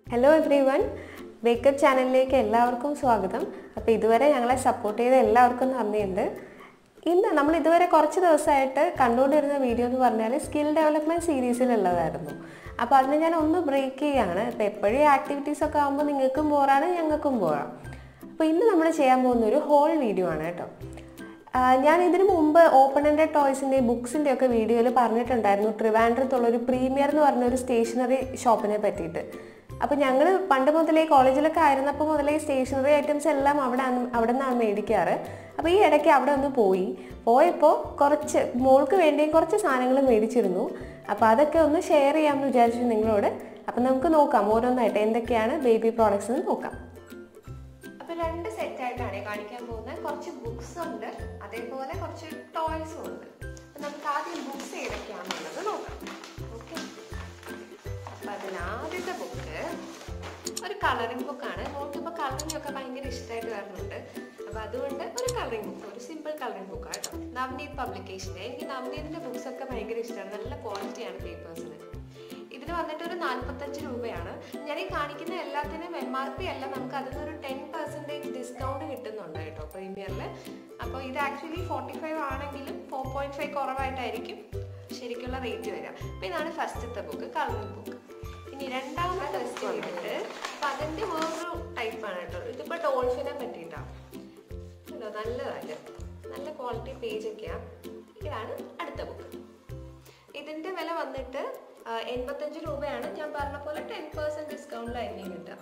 hello every one wake up ചാനലിലേക്ക് എല്ലാവർക്കും സ്വാഗതം അപ്പോൾ ഇതുവരെ ഞങ്ങളെ സപ്പോർട്ട് ചെയ്ത എല്ലാവർക്കും നന്ദിയുണ്ട് ഇന്ന് നമ്മൾ ഇതുവരെ കുറച്ച് ദിവസമായിട്ട് കണ്ടുകൊണ്ടിരുന്ന വീഡിയോ എന്ന് പറഞ്ഞാൽ സ്കിൽ ഡെവലപ്മെൻറ്റ് സീരീസിലുള്ളതായിരുന്നു അപ്പോൾ അതിന് ഞാൻ ഒന്ന് ബ്രേക്ക് ചെയ്യാണ് ഇപ്പോൾ എപ്പോഴും ആക്ടിവിറ്റീസ് ഒക്കെ ആകുമ്പോൾ നിങ്ങൾക്കും ബോറാണ് ഞങ്ങൾക്കും ബോറാണ് അപ്പോൾ ഇന്ന് നമ്മൾ ചെയ്യാൻ പോകുന്ന ഒരു ഹോൾ വീഡിയോ ആണ് കേട്ടോ ആ, ഞാൻ ഇതിനു മുമ്പ് ഓപ്പൺ എൻഡഡ് ടോയ്സിൻ്റെ ബുക്സിൻ്റെ ഒക്കെ വീഡിയോയിൽ പറഞ്ഞിട്ടുണ്ടായിരുന്നു ട്രിവാൻഡ്രത്തുള്ള ഒരു പ്രീമിയർ എന്ന് പറഞ്ഞ ഒരു സ്റ്റേഷനറി ഷോപ്പിനെ പറ്റിയിട്ട് അപ്പോൾ ഞങ്ങൾ പണ്ട് മുതലേ കോളേജിലൊക്കെ ആയിരുന്നപ്പോൾ മുതലേ സ്റ്റേഷനറി ഐറ്റംസ് എല്ലാം അവിടെ ആണ്- അവിടെ നിന്നാണ് മേടിക്കാറ് അപ്പോൾ ഈ ഇടയ്ക്ക് അവിടെ ഒന്ന് പോയി പോയപ്പോൾ കുറച്ച് മോൾക്ക് വേണ്ടി കുറച്ച് സാധനങ്ങൾ മേടിച്ചിരുന്നു അപ്പോൾ അതൊക്കെ ഒന്ന് ഷെയർ ചെയ്യാമെന്ന് വിചാരിച്ചു നിങ്ങളോട് അപ്പോൾ നമുക്ക് നോക്കാം ഓരോന്നായിട്ട് എന്തൊക്കെയാണ് ബേബി പ്രോഡക്ട്സ് എന്ന് നോക്കാം അപ്പൊ രണ്ട് സെറ്റ് ആയിട്ടാണ് കാണിക്കാൻ പോകുന്നത് കുറച്ച് ബുക്സ് ഉണ്ട് അതേപോലെ കുറച്ച് ടോയ്സും ഉണ്ട് അപ്പൊ നമുക്ക് ആദ്യം ബുക്സ് ഏതൊക്കെയാണെന്നുള്ളത് നോക്കാം ഓക്കെ അപ്പൊ അതിൽ ആദ്യത്തെ ബുക്ക് ഒരു കളറിംഗ് ബുക്കാണ് മോൾക്ക് ഇപ്പൊ കളറിംഗ് ഒക്കെ ഭയങ്കര ഇഷ്ടമായിട്ട് വരുന്നുണ്ട് അപ്പൊ അതുകൊണ്ട് ഒരു കളറിംഗ് ബുക്ക് ഒരു സിമ്പിൾ കളറിംഗ് ബുക്ക് കേട്ടോ നവനീത് പബ്ലിക്കേഷൻ്റെ എനിക്ക് നവനീതിന്റെ ബുക്സ് ഒക്കെ ഭയങ്കര ഇഷ്ടമാണ് നല്ല ക്വാളിറ്റിയാണ് പേപ്പേഴ്സിന് ഇതിന് വന്നിട്ട് ഒരു നാൽപ്പത്തഞ്ച് രൂപയാണ് ഞാൻ ഈ കാണിക്കുന്ന എല്ലാത്തിനും എം ആർ പി അല്ല നമുക്ക് അതിൽ ഒരു ടെൻ പെർസെൻറ്റേജ് ഡിസ്കൗണ്ട് കിട്ടുന്നുണ്ട് കേട്ടോ പ്രീമിയറിൽ അപ്പോൾ ഇത് ആക്ച്വലി ഫോർട്ടി ഫൈവ് ആണെങ്കിലും ഫോർ പോയിന്റ് ഫൈവ് കുറവായിട്ടായിരിക്കും ശരിക്കുള്ള റേറ്റ് വരിക അപ്പോൾ ഇതാണ് ഫസ്റ്റത്തെ ബുക്ക് കളറിംഗ് ബുക്ക് ഇനി രണ്ടാമത്തെ ടെസ്റ്റ് ചെയ്തിട്ട് അപ്പം അതിൻ്റെ വേറൊരു ടൈപ്പാണ് കേട്ടോ ഇതിപ്പോൾ ഡോൾഫിനെ പറ്റിയിട്ടാണ് കേട്ടോ നല്ലതല്ല നല്ല ക്വാളിറ്റി പേജ് ഒക്കെയാണ് ഇതാണ് അടുത്ത ബുക്ക് ഇതിന്റെ വില വന്നിട്ട് ആ, എൺപത്തഞ്ച് രൂപയാണ് ഞാൻ പറഞ്ഞ പോലെ ടെൻ പെർസെന്റ് ഡിസ്കൗണ്ടിലായിരിക്കും കിട്ടുക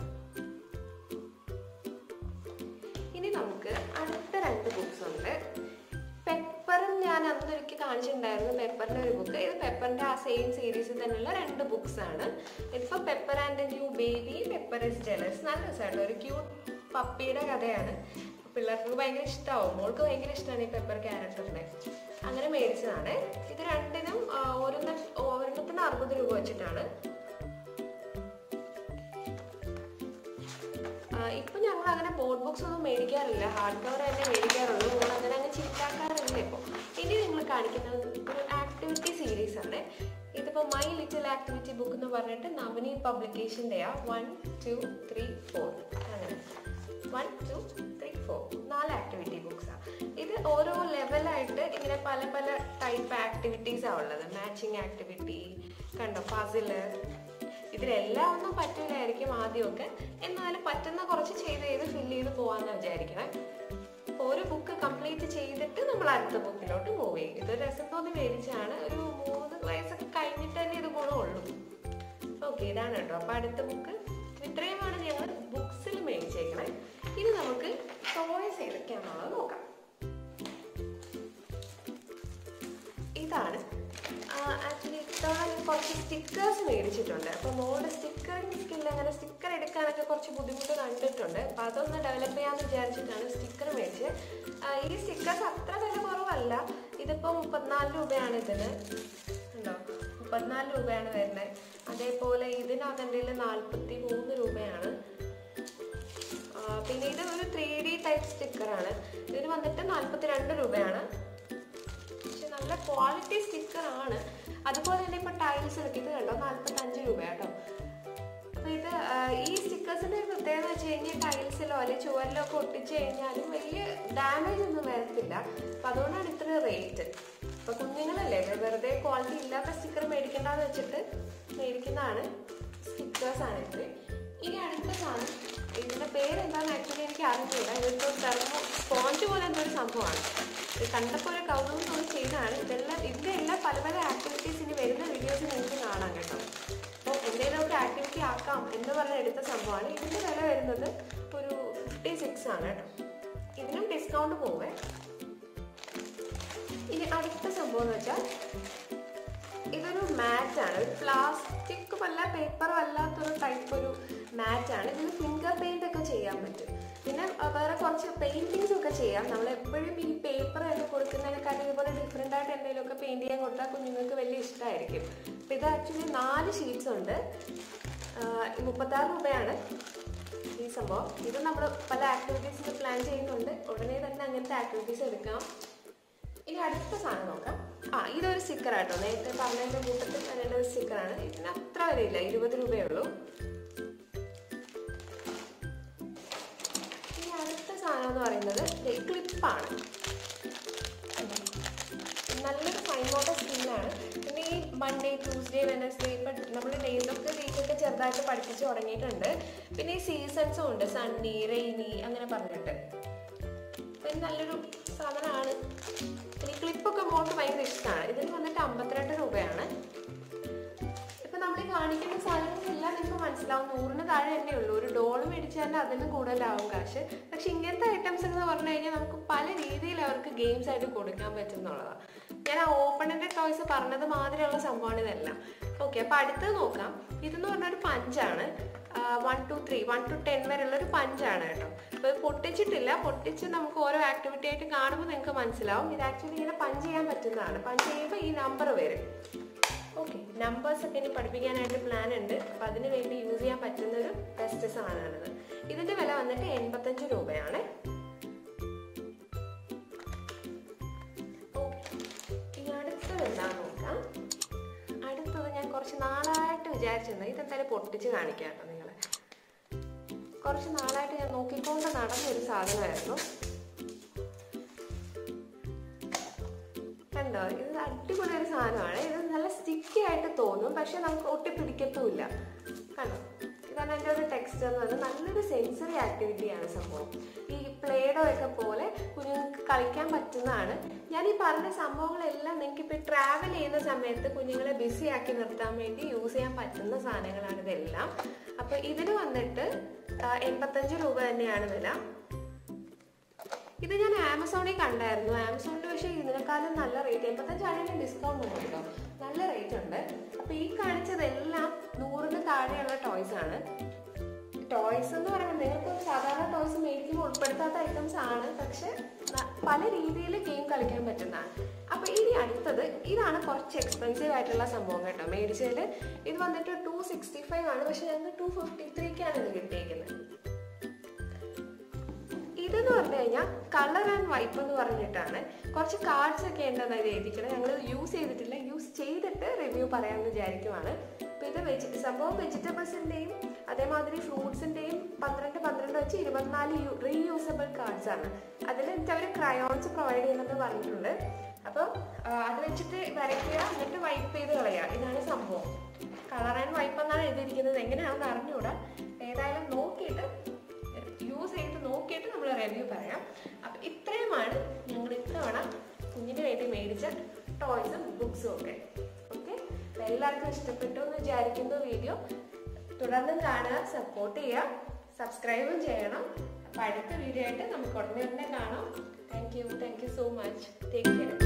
ഇനി നമുക്ക് അടുത്ത രണ്ട് ബുക്സ് ഉണ്ട് പെപ്പറും ഞാൻ അന്നൊരിക്കൽ കാണിച്ചിട്ടുണ്ടായിരുന്നു പെപ്പറിന്റെ ഒരു ബുക്ക് ഇത് പെപ്പറിന്റെ ആ സെയിം സീരീസിൽ തന്നെയുള്ള രണ്ട് ബുക്സ് ആണ് ഇതിപ്പോ pepper and new baby pepper is jealous നല്ല രസമാണ് ഒരു ക്യൂട്ട് പപ്പിയുടെ കഥയാണ് പിള്ളേർക്ക് ഭയങ്കര ഇഷ്ടമാവും മോൾക്ക് ഭയങ്കര ഇഷ്ടമാണ് ഈ പെപ്പർ ക്യാരക്ടറിനെ അങ്ങനെ മേടിച്ചതാണ് ഇത് രണ്ടിനും ആ, ഓരോന്ന് ഒരെണ്ണത്തിന് അറുപത് രൂപ വെച്ചിട്ടാണ് ആ, ഇപ്പൊ ഞങ്ങൾ അങ്ങനെ ബോർഡ് ബുക്സ് ഒന്നും മേടിക്കാറില്ല ഹാർഡ് കവർ തന്നെ മേടിക്കാറുള്ളൂ നമ്മൾ അങ്ങനെ അങ്ങ് ചിന്താക്കാറില്ല ഇപ്പോൾ ഇനി നിങ്ങൾ കാണിക്കുന്നത് ഒരു ആക്ടിവിറ്റി സീരീസ് ആണ് ഇതിപ്പോ മൈ ലിറ്റിൽ ആക്ടിവിറ്റി ബുക്ക് എന്ന് പറഞ്ഞിട്ട് നവനീത് പബ്ലിക്കേഷൻ്റെയാ വൺ ടു ത്രീ ഫോർ അങ്ങനെ വൺ ടു ത്രീ ഫോർ നാല് ആക്ടിവിറ്റി ബുക്സാണ് ഇത് ഓരോ ലെവലായിട്ട് ഇങ്ങനെ പല പല ടൈപ്പ് ആക്ടിവിറ്റീസാണ് ഉള്ളത് മാച്ചിങ് ആക്ടിവിറ്റി കണ്ടോ പസില് ഇതിലെല്ലാം ഒന്നും പറ്റില്ലായിരിക്കും ആദ്യമൊക്കെ എന്നാലും പറ്റുന്ന കുറച്ച് ചെയ്ത് ചെയ്ത് ഫില്ല് ചെയ്ത് പോകാമെന്ന് വിചാരിക്കണേ അപ്പോൾ ഒരു ബുക്ക് കംപ്ലീറ്റ് ചെയ്തിട്ട് നമ്മൾ അടുത്ത ബുക്കിലോട്ട് മൂവ് ചെയ്യും ഇതൊരു രസം തോന്നി മേടിച്ചാണ് ഒരു മൂന്ന് വയസ്സൊക്കെ കഴിഞ്ഞിട്ട് തന്നെ ഇത് ഗുണമുള്ളൂ ഓക്കെ ഇതാണ് കേട്ടോ അപ്പോൾ അടുത്ത ബുക്ക് ഇത്രയുമാണ് ഞങ്ങൾ ബുക്സിൽ മേടിച്ചേക്കണേ ഇനി നമുക്ക് ടോയ്സ് ഏതൊക്കെയാണെന്നുള്ളത് നോക്കാം ഇതാണ് ആക്ച്വലി ഇത്തവണ ഞാൻ കുറച്ച് സ്റ്റിക്കേഴ്സ് മേടിച്ചിട്ടുണ്ട് അപ്പോൾ മോളുടെ സ്റ്റിക്കറിങ് സ്കില്ല് അങ്ങനെ സ്റ്റിക്കർ എടുക്കാനൊക്കെ കുറച്ച് ബുദ്ധിമുട്ട് കണ്ടിട്ടുണ്ട് അപ്പോൾ അതൊന്ന് ഡെവലപ്പ് ചെയ്യാമെന്ന് വിചാരിച്ചിട്ടാണ് സ്റ്റിക്കർ മേടിച്ചത് ആ, ഈ സ്റ്റിക്കേഴ്സ് അത്ര വില കുറവല്ല ഇതിപ്പോൾ മുപ്പത്തിനാല് രൂപയാണ് ഇതിന് ഉണ്ടോ മുപ്പത്തിനാല് രൂപയാണ് വരുന്നത് അതേപോലെ ഇതിനകത്തുണ്ടെങ്കിൽ നാൽപ്പത്തി മൂന്ന് രൂപയാണ് ആ, പിന്നെ ഇത് ഒരു ത്രീ ഡി ടൈപ്പ് സ്റ്റിക്കറാണ് ഇതിന് വന്നിട്ട് നാൽപ്പത്തി രണ്ട് രൂപയാണ് പക്ഷെ നല്ല ക്വാളിറ്റി സ്റ്റിക്കർ ആണ് അതുപോലെ തന്നെ ഇപ്പൊ ടൈൽസ് ഇത് കണ്ടോ നാല്പത്തഞ്ച് രൂപ കേട്ടോ അപ്പൊ ഇത് ആ, ഈ സ്റ്റിക്കേഴ്സിന്റെ ഒരു പ്രത്യേകത എന്ന് വെച്ച് കഴിഞ്ഞാൽ ടൈൽസിലോ അല്ലെങ്കിൽ ചുവരിലോ ഒക്കെ ഒട്ടിച്ച് കഴിഞ്ഞാലും വലിയ ഡാമേജ് ഒന്നും വരത്തില്ല അപ്പൊ അതുകൊണ്ടാണ് ഇത്ര റേറ്റ് ഇപ്പൊ കുഞ്ഞുങ്ങളല്ലേ വെ- വെറുതെ ക്വാളിറ്റി ഇല്ലാത്ത സ്റ്റിക്കർ മേടിക്കണ്ടെന്ന് വെച്ചിട്ട് മേടിക്കുന്നതാണ് സ്റ്റിക്കേഴ്സ് ആണ് ഇത്രയും ഇനി അടുത്ത സാധനം ഇതിന്റെ പേര് എന്താണെന്ന് ആക്ച്വലി എനിക്ക് അറിഞ്ഞില്ല ഇതൊക്കെ തെർമോ സ്പോഞ്ച് പോലെ എന്തോ ഒരു സംഭവമാണ് ഇത് കണ്ടപ്പോൾ ഒരു കൗതുകം തോന്നി ചെയ്തതാണ് ഇതെല്ലാം ഇതിന്റെ എല്ലാം പല പല ആക്ടിവിറ്റീസ് ഇനി വരുന്ന വീഡിയോസ് നിങ്ങൾക്ക് കാണാം കേട്ടോ അപ്പോൾ എന്തെങ്കിലുമൊക്കെ ആക്ടിവിറ്റി ആക്കാം എന്ന് പറഞ്ഞ് എടുത്ത സംഭവമാണ് ഇതിന്റെ വില വരുന്നത് ഒരു ഫിഫ്റ്റി സിക്സ് ആണ് കേട്ടോ ഇതിനും ഡിസ്കൗണ്ട് പോവേ ഇനി അടുത്ത സംഭവം എന്ന് വെച്ചാൽ ഇതൊരു മാറ്റ് ആണ് ഒരു പ്ലാസ്റ്റിക് അല്ല പേപ്പറും അല്ലാത്തൊരു ടൈപ്പ് ഒരു മാറ്റ് ആണ് ഇതിന് ഫിംഗർ പെയിന്റ് ഒക്കെ ചെയ്യാൻ പറ്റും പിന്നെ അഹ് വേറെ കുറച്ച് പെയിന്റിങ്സ് ഒക്കെ ചെയ്യാം നമ്മൾ എപ്പോഴും ഈ പേപ്പർ ഒക്കെ കൊടുക്കുന്നതിനെക്കാട്ടും ഇതുപോലെ ഡിഫറെൻ്റ് ആയിട്ട് എന്തെങ്കിലുമൊക്കെ പെയിന്റ് ചെയ്യാൻ കൊടുത്താൽ കുഞ്ഞുങ്ങൾക്ക് വലിയ ഇഷ്ടമായിരിക്കും അപ്പം ഇത് ആക്ച്വലി നാല് ഷീറ്റ്സ് ഉണ്ട് ആഹ് മുപ്പത്താറ് രൂപയാണ് ഈ സംഭവം ഇത് നമ്മൾ പല ആക്ടിവിറ്റീസിന് പ്ലാൻ ചെയ്യുന്നുണ്ട് ഉടനെ തന്നെ അങ്ങനത്തെ ആക്ടിവിറ്റീസ് എടുക്കാം ഇനി അടുത്ത സാധനം നോക്കാം ആ ഇതൊരു സ്റ്റിക്കർ ആട്ടോ നേരത്തെ പറഞ്ഞതിന്റെ കൂട്ടത്തിൽ വരേണ്ട ഒരു സ്റ്റിക്കറാണ് ഇതിന് അത്ര വിലയില്ല ഇരുപത് രൂപയേ ഉള്ളൂ സാധനം എന്ന് പറയുന്നത് ക്ലിപ്പാണ് നല്ലൊരു ഫൈൻ മോട്ടർ സ്കിന്നാണ് പിന്നെ ഈ മൺഡേ ട്യൂസ്ഡേ വെനസ്ഡേ ഇപ്പം നമ്മൾ ഡേയിലൊക്കെ വീക്കൊക്കെ ചെറുതായിട്ട് പഠിപ്പിച്ച് തുടങ്ങിയിട്ടുണ്ട് പിന്നെ ഈ സീസൺസും ഉണ്ട് സണ്ണി റെയിനി അങ്ങനെ പറഞ്ഞിട്ട് പിന്നെ നല്ലൊരു സാധനമാണ് പിന്നെ ക്ലിപ്പൊക്കെ മോൾക്ക് ഭയങ്കര ഇഷ്ടമാണ് ഇതിന് വന്നിട്ട് അമ്പത്തിരണ്ട് രൂപയാണ് ഇപ്പൊ നമ്മൾ ഈ കാണിക്കുന്ന സാധനങ്ങളെല്ലാം നിങ്ങൾക്ക് മനസ്സിലാവും നൂറിന് താഴെ തന്നെ ഉള്ളൂ ഒരു ഡോള് മേടിച്ചാൽ തന്നെ അതിന് കൂടുതലാവും കാശ് പക്ഷെ ഇങ്ങനത്തെ ഐറ്റംസ് എന്ന് പറഞ്ഞു കഴിഞ്ഞാൽ നമുക്ക് പല രീതിയിൽ അവർക്ക് ഗെയിംസ് ആയിട്ട് കൊടുക്കാൻ പറ്റും എന്നുള്ളതാണ് ഞാൻ ആ ഓപ്പണിന്റെ ടോയ്സ് പറഞ്ഞത് മാതിരിയുള്ള സംഭവമാണ് ഇതെല്ലാം ഓക്കെ അപ്പൊ അടുത്തത് നോക്കാം ഇതെന്ന് പറഞ്ഞ ഒരു പഞ്ചാണ് one two three one to ten വരെയുള്ള ഒരു പഞ്ചാണ് കേട്ടോ അപ്പോൾ ഇത് പൊട്ടിച്ചിട്ടില്ല പൊട്ടിച്ച് നമുക്ക് ഓരോ ആക്ടിവിറ്റി ആയിട്ട് കാണുമ്പോൾ നിങ്ങൾക്ക് മനസ്സിലാവും ഇത് ആക്ച്വലി ഇങ്ങനെ പഞ്ച് ചെയ്യാൻ പറ്റുന്നതാണ് പഞ്ച് ചെയ്യുമ്പോൾ ഈ നമ്പർ വരും ഓക്കെ നമ്പേഴ്സ് ഒക്കെ ഇനി പഠിപ്പിക്കാനായിട്ട് പ്ലാൻ ഉണ്ട് അപ്പം അതിന് വേണ്ടി യൂസ് ചെയ്യാൻ പറ്റുന്ന ഒരു ബെസ്റ്റ് സാധനമാണിത് ഇതിന്റെ വില വന്നിട്ട് എൺപത്തഞ്ച് രൂപയാണ് ഇനി അടുത്തത് എന്താന്ന് നോക്കാം അടുത്തത് ഞാൻ കുറച്ച് നാളായിട്ട് വിചാരിച്ചിരുന്നത് ഇതെന്തായാലും പൊട്ടിച്ച് കാണിക്കാം കേട്ടോ നിങ്ങളെ കുറച്ച് നാളായിട്ട് ഞാൻ നോക്കിക്കൊണ്ട് നടന്ന ഒരു സാധനമായിരുന്നു കണ്ടോ ഇത് അടിപൊളി ഒരു സാധനമാണ് ഇത് നല്ല സ്റ്റിക്കി ആയിട്ട് തോന്നും പക്ഷെ നമുക്ക് ഒട്ടി പിടിക്കത്തുമില്ല കണ്ടോ ഇതാണ് എൻ്റെ ഒരു ടെക്സ്റ്റ് എന്ന് പറയുന്നത് നല്ലൊരു സെൻസറി ആക്ടിവിറ്റിയാണ് സംഭവം ഈ പ്ലേഡോ ഒക്കെ പോലെ കുഞ്ഞുങ്ങൾക്ക് കളിക്കാൻ പറ്റുന്നതാണ് ഞാൻ ഈ പറഞ്ഞ സംഭവങ്ങളെല്ലാം നിങ്ങൾക്ക് ഇപ്പോൾ ട്രാവൽ ചെയ്യുന്ന സമയത്ത് കുഞ്ഞുങ്ങളെ ബിസി ആക്കി നിർത്താൻ വേണ്ടി യൂസ് ചെയ്യാൻ പറ്റുന്ന സാധനങ്ങളാണ് ഇതെല്ലാം അപ്പോൾ ഇതിന് വന്നിട്ട് ആ, എൺപത്തഞ്ച് രൂപ തന്നെയാണ് വില ഇത് ഞാൻ ആമസോണിൽ കണ്ടായിരുന്നു ആമസോണിൽ പക്ഷേ ഇതിനേക്കാളും നല്ല റേറ്റ് എൺപത്തഞ്ചാണെങ്കിൽ ഡിസ്കൗണ്ട് ഉണ്ട് കേട്ടോ നല്ല റേറ്റ് ഉണ്ട് അപ്പൊ ഈ കാണിച്ചതെല്ലാം നൂറിന് താഴെയുള്ള ടോയ്സ് ആണ് ടോയ്സ് എന്ന് പറയുമ്പോൾ നിങ്ങൾക്ക് സാധാരണ ടോയ്സ് മേടിക്കുമ്പോൾ ഉൾപ്പെടുത്താത്ത ഐറ്റംസ് ആണ് പക്ഷെ ന- പല രീതിയിൽ ഗെയിം കളിക്കാൻ പറ്റുന്നതാണ് അപ്പൊ ഇനി അടുത്തത് ഇതാണ് കുറച്ച് എക്സ്പെൻസീവ് ആയിട്ടുള്ള സംഭവം കേട്ടോ മേടിച്ചതിൽ ഇത് വന്നിട്ട് ടു സിക്സ്റ്റി ഫൈവ് ആണ് പക്ഷെ ഞങ്ങൾക്ക് ടു ഫിഫ്റ്റി ത്രീക്കാണ് ഇത് കിട്ടിയേക്കുന്നത് ഇതെന്ന് പറഞ്ഞു കഴിഞ്ഞാൽ കളർ ആൻഡ് വൈപ്പ് എന്ന് പറഞ്ഞിട്ടാണ് കുറച്ച് കാർഡ്സ് ഒക്കെ ഉണ്ടെന്ന് ഇത് എഴുതിക്കണം ഞങ്ങൾ യൂസ് ചെയ്തിട്ടില്ല യൂസ് ചെയ്തിട്ട് റിവ്യൂ പറയാമെന്ന് വിചാരിക്കുവാണ് അപ്പോൾ ഇത് വെജിറ്റ സംഭവം വെജിറ്റബിൾസിൻ്റെയും അതേമാതിരി ഫ്രൂട്ട്സിൻ്റെയും പന്ത്രണ്ട് പന്ത്രണ്ട് വെച്ച് ഇരുപത്തിനാല് റീയൂസബിൾ കാർഡ്സ് ആണ് അതിൽ എന്നിട്ട് അവർ ക്രയോൺസ് പ്രൊവൈഡ് ചെയ്യുന്നത് പറഞ്ഞിട്ടുണ്ട് അപ്പോൾ അത് വെച്ചിട്ട് വരയ്ക്കുക എന്നിട്ട് വൈപ്പ് ചെയ്ത് കളയുക ഇതാണ് സംഭവം കളർ ആൻഡ് വൈപ്പ് എന്നാണ് എഴുതിയിരിക്കുന്നത് എങ്ങനെയാണെന്ന് അറിഞ്ഞുകൂടാ ഏതായാലും നോക്കിയിട്ട് യൂസ് ചെയ്ത് നോക്കിയിട്ട് നമ്മൾ റിവ്യൂ പറയാം അപ്പം ഇത്രയുമാണ് ഞങ്ങൾ ഇത്തവണ കുഞ്ഞിന് വേണ്ടി മേടിച്ച ടോയ്സും ബുക്സും ഒക്കെ ഓക്കെ എല്ലാവർക്കും ഇഷ്ടപ്പെട്ടു എന്ന് വിചാരിക്കുന്ന വീഡിയോ തുടർന്നും കാണുക സപ്പോർട്ട് ചെയ്യുക സബ്സ്ക്രൈബും ചെയ്യണം അപ്പം അടുത്ത വീഡിയോ ആയിട്ട് നമുക്ക് ഉടനെ ഉടനെ കാണാം thank you thank you so much take care